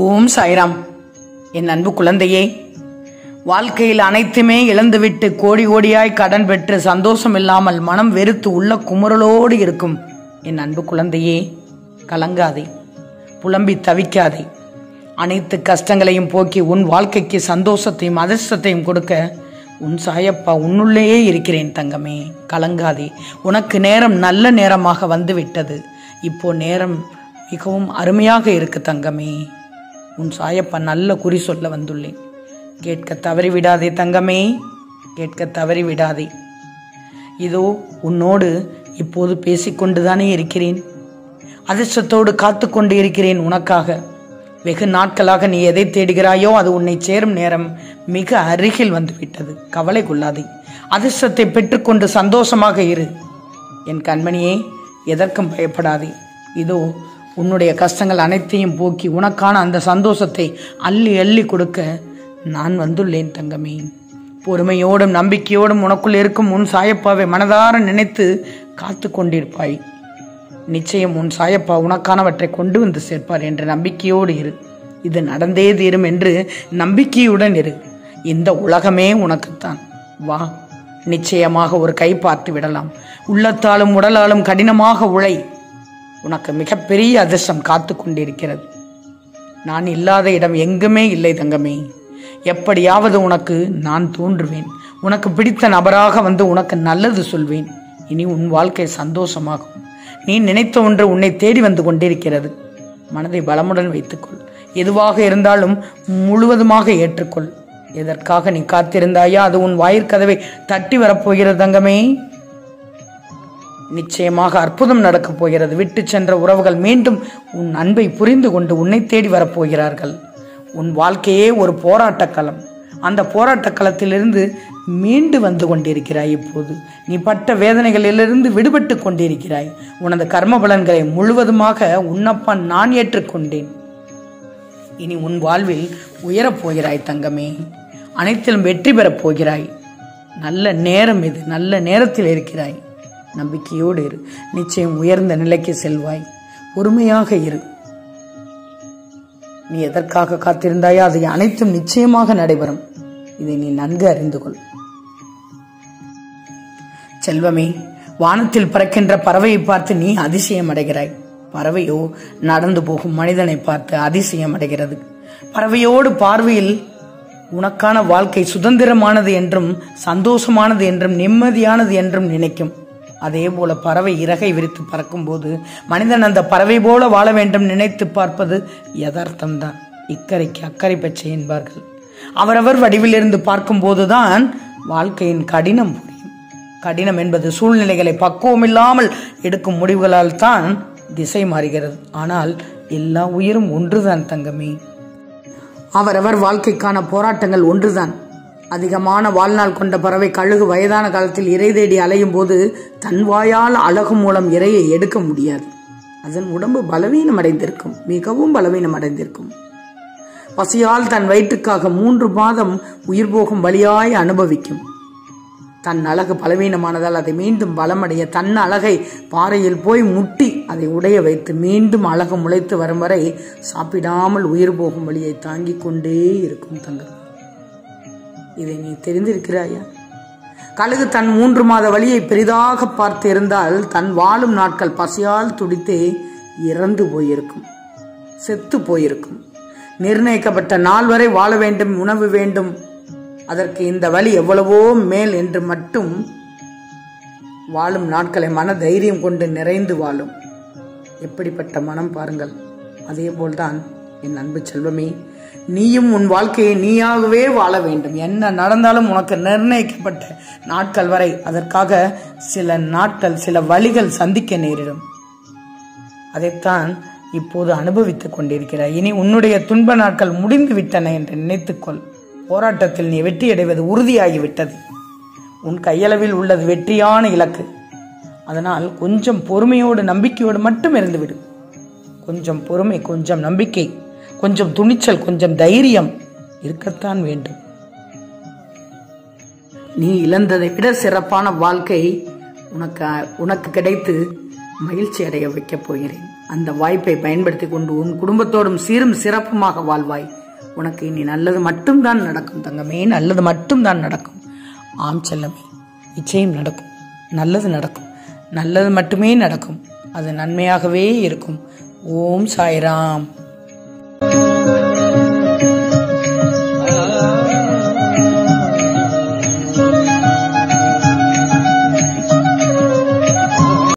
ஓம் சாய்ராம் என் அன்பு குழந்தையே வாழ்க்கையில் அனைத்துமே இழந்துவிட்டு கோடி கோடியாய் கடன் பெற்று சந்தோஷம் இல்லாமல் மனம் வெறுத்து உள்ள குமுறலோடு இருக்கும் என் அன்பு குழந்தையே கலங்காதே புலம்பி தவிக்காதே அனைத்து கஷ்டங்களையும் போக்கி உன் வாழ்க்கைக்கு சந்தோஷத்தையும் அதிர்ஷ்டத்தையும் கொடுக்க உன் சாயப்பா உன்னுள்ளேயே இருக்கிறேன் தங்கமே கலங்காதே உனக்கு நேரம் நல்ல நேரமாக வந்து விட்டது இப்போ நேரம் மிகவும் அருமையாக இருக்கு தங்கமே உன் சாயப்பா நல்ல குறி சொல்ல வந்துள்ளேன் கேட்க தவறி விடாதே தங்கமே கேட்க தவறி விடாதே இதோ உன்னோடு இப்போது பேசிக்கொண்டுதானே இருக்கிறேன் அதிர்ஷ்டத்தோடு காத்து கொண்டு இருக்கிறேன் உனக்காக வெகு நாட்களாக நீ எதை தேடுகிறாயோ அது உன்னை சேரும் நேரம் மிக அருகில் வந்துவிட்டது கவலை கொள்ளாதே அதிர்ஷ்டத்தை பெற்றுக்கொண்டு சந்தோஷமாக இரு என் கண்மணியே எதற்கும் பயப்படாதே இதோ உன்னுடைய கஷ்டங்கள் அனைத்தையும் போக்கி உனக்கான அந்த சந்தோஷத்தை அள்ளி அள்ளி கொடுக்க நான் வந்துள்ளேன் தங்கமே பொறுமையோடும் நம்பிக்கையோடும் உனக்குள் இருக்கும் உன் சாயப்பாவை மனதார நினைத்து காத்து கொண்டிருப்பாய் நிச்சயம் உன் சாயப்பா உனக்கானவற்றை கொண்டு வந்து சேர்ப்பார் என்ற நம்பிக்கையோடு இரு இது நடந்தே தீரும் என்று நம்பிக்கையுடன் இரு இந்த உலகமே உனக்குத்தான் வா நிச்சயமாக ஒரு கை பார்த்து விடலாம் உள்ளத்தாலும் உடலாலும் கடினமாக உழை உனக்கு மிகப்பெரிய அதிர்ஷ்டம் காத்து கொண்டிருக்கிறது நான் இல்லாத இடம் எங்குமே இல்லை தங்கமே எப்படியாவது உனக்கு நான் தோன்றுவேன் உனக்கு பிடித்த நபராக வந்து உனக்கு நல்லது சொல்வேன் இனி உன் வாழ்க்கை சந்தோஷமாகும் நீ நினைத்த ஒன்று உன்னை தேடி வந்து கொண்டிருக்கிறது மனதை பலமுடன் வைத்துக்கொள் எதுவாக இருந்தாலும் முழுவதுமாக ஏற்றுக்கொள் எதற்காக நீ காத்திருந்தாயா அது உன் வாயிற்கதவை தட்டி வரப்போகிறது தங்கமே நிச்சயமாக அற்புதம் நடக்கப் போகிறது விட்டு சென்ற உறவுகள் மீண்டும் உன் அன்பை புரிந்து கொண்டு உன்னை தேடி வரப்போகிறார்கள் உன் வாழ்க்கையே ஒரு போராட்டக் களம் அந்த போராட்டக் களத்திலிருந்து மீண்டு வந்து கொண்டிருக்கிறாய் இப்போது நீ பட்ட வேதனைகளிலிருந்து விடுபட்டு கொண்டிருக்கிறாய் உனது கர்ம பலன்களை முழுவதுமாக உன்னப்பா நான் ஏற்றுக்கொண்டேன் இனி உன் வாழ்வில் உயரப் போகிறாய் தங்கமே அனைத்திலும் வெற்றி பெறப் போகிறாய் நல்ல நேரம் இது நல்ல நேரத்தில் இருக்கிறாய் நம்பிக்கையோடு இரு நிச்சயம் உயர்ந்த நிலைக்கு செல்வாய் பொறுமையாக இரு நீ எதற்காக காத்திருந்தாயோ அது அனைத்தும் நிச்சயமாக நடைபெறும் இதை நீ நன்கு அறிந்து கொள் செல்வமே வானத்தில் பறக்கின்ற பறவையை பார்த்து நீ அதிசயம் அடைகிறாய் பறவையோ நடந்து போகும் மனிதனை பார்த்து அதிசயம் அடைகிறது பறவையோடு பார்வையில் உனக்கான வாழ்க்கை சுதந்திரமானது என்றும் சந்தோஷமானது என்றும் நிம்மதியானது என்றும் நினைக்கும் அதே போல பறவை இறகை விரித்து பறக்கும்போது மனிதன் அந்த பறவை போல வாழ வேண்டும் நினைத்து பார்ப்பது யதார்த்தம்தான் இக்கரைக்கு அக்கறை பச்சை என்பார்கள் அவரவர் வடிவிலிருந்து பார்க்கும்போதுதான் வாழ்க்கையின் கடினம் புரியும் கடினம் என்பது சூழ்நிலைகளை பக்குவமில்லாமல் எடுக்கும் முடிவுகளால் தான் திசை மாறுகிறது ஆனால் எல்லா உயிரும் ஒன்றுதான் தங்கமே அவரவர் வாழ்க்கைக்கான போராட்டங்கள் ஒன்றுதான் அதிகமான வாழ்நாள் கொண்ட பறவை கழுகு வயதான காலத்தில் இறை தேடி அலையும் போது தன் வாயால் அழகு மூலம் இறையை எடுக்க முடியாது அதன் உடம்பு பலவீனம் அடைந்திருக்கும் மிகவும் பலவீனம் அடைந்திருக்கும் பசியால் தன் வயிற்றுக்காக மூன்று மாதம் உயிர் போகும் வழியாய் அனுபவிக்கும் தன் அழகு பலவீனமானதால் அதை மீண்டும் பலமடைய தன் அழகை பாறையில் போய் முட்டி அதை உடைய வைத்து மீண்டும் அழகு முளைத்து வரும் வரை சாப்பிடாமல் உயிர் போகும் வழியை தாங்கிக் கொண்டே இருக்கும் தங்கம் இதை நீ தெரிந்திருக்கிறாயா கழுகு தன் மூன்று மாத வழியை பெரிதாக பார்த்து இருந்தால் தன் வாழும் நாட்கள் பசியால் துடித்தே இறந்து போயிருக்கும் செத்து போயிருக்கும் நிர்ணயிக்கப்பட்ட நாள் வரை வாழ வேண்டும் உணவு வேண்டும் அதற்கு இந்த வழி எவ்வளவோ மேல் என்று மட்டும் வாழும் நாட்களை மன தைரியம் கொண்டு நிறைந்து வாழும் எப்படிப்பட்ட மனம் பாருங்கள் அதே போல்தான் என் அன்பு செல்வமே நீயும் உன் வாழ்க்கையை நீயாகவே வாழ வேண்டும் என்ன நடந்தாலும் உனக்கு நிர்ணயிக்கப்பட்ட நாட்கள் வரை அதற்காக சில நாட்கள் சில வழிகள் சந்திக்க நேரிடும் அதைத்தான் இப்போது அனுபவித்துக் கொண்டிருக்கிறாய் இனி உன்னுடைய துன்ப நாட்கள் முடிந்து விட்டன என்று நினைத்துக்கொள் போராட்டத்தில் நீ வெற்றி அடைவது உறுதியாகிவிட்டது உன் கையளவில் உள்ளது வெற்றியான இலக்கு அதனால் கொஞ்சம் பொறுமையோடு நம்பிக்கையோடு மட்டும் இருந்துவிடு கொஞ்சம் பொறுமை கொஞ்சம் நம்பிக்கை கொஞ்சம் துணிச்சல் கொஞ்சம் தைரியம் இருக்கத்தான் வேண்டும் நீ இழந்ததை விட சிறப்பான வாழ்க்கை உனக்கு உனக்கு கிடைத்து மகிழ்ச்சி அடைய வைக்கப் போகிறேன் அந்த வாய்ப்பை பயன்படுத்தி கொண்டு உன் குடும்பத்தோடும் சீரும் சிறப்புமாக வாழ்வாய் உனக்கு இனி நல்லது மட்டும்தான் நடக்கும் தங்கமே நல்லது மட்டும்தான் நடக்கும் ஆம் செல்லமே நிச்சயம் நடக்கும் நல்லது நடக்கும் நல்லது மட்டுமே நடக்கும் அது நன்மையாகவே இருக்கும் ஓம் சாய்ராம்